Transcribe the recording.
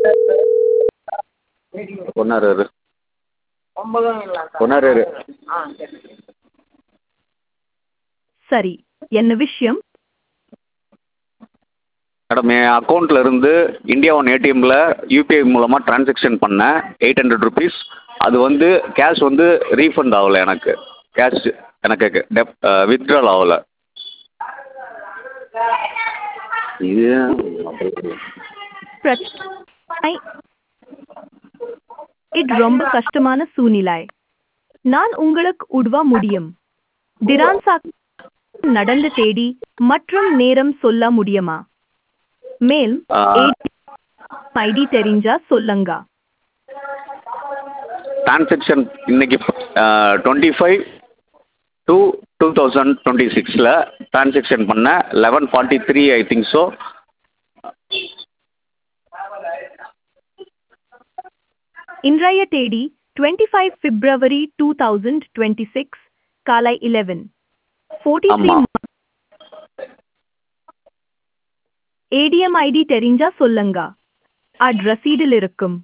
ஒன்னாரு இரு ஒன்னாரு இரு சரி என்ன விஷயம் மேடம் என் அக்கௌண்ட்டில் இருந்து இந்தியா ஒன் ஏடிஎம்மில் யூபிஐ மூலமாக ட்ரான்சாக்ஷன் பண்ணேன் எயிட் ஹண்ட்ரட் ருபீஸ் அது வந்து கேஷ் வந்து ரீஃபண்ட் ஆகல எனக்கு கேஷ் எனக்கு டெப் வித்ட்ரால் ஆகல இது பிரச்சனை இது ரொம்ப கஷ்டமான சூழ்நிலை நான் உங்களுக்கு உதவ முடியும் டிரான்சாக் நடந்த தேதி மற்றும் நேரம் சொல்ல முடியுமா மேல் ஆ. ஐடி தெரிஞ்சா சொல்லுங்க ட்ரான்சாக்ஷன் இன்னைக்கு twenty five two two thousand twenty சிக்ஸில் ட்ரான்சாக்ஷன் பண்ணேன் eleven forty three I think so இன்றைய தேதி twenty five February two thousand twenty six காலை இலெவன் ஃபோர்ட்டி த்ரீ ஆமா. ஏடிஎம் ஐடி தெரிஞ்சா சொல்லுங்க அட் ரசீடில் இருக்கும்